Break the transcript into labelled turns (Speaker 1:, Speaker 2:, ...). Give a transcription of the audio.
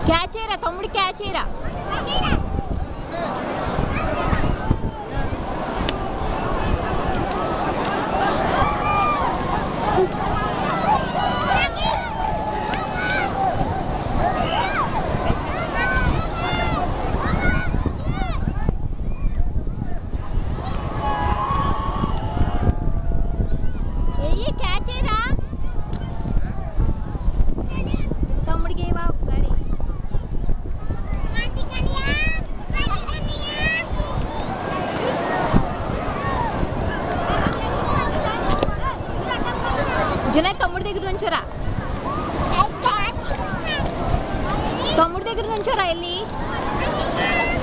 Speaker 1: catch చేయరా తమ్ముడు catch చేయరా ఏయ్ క్యాచ్ చేయరా తమ్ముడికి ఇవ్వా ఒకసారి జునై తమ్ముడి దగ్గర నుంచోరా తమ్ముడి దగ్గర నుంచోరా వెళ్ళి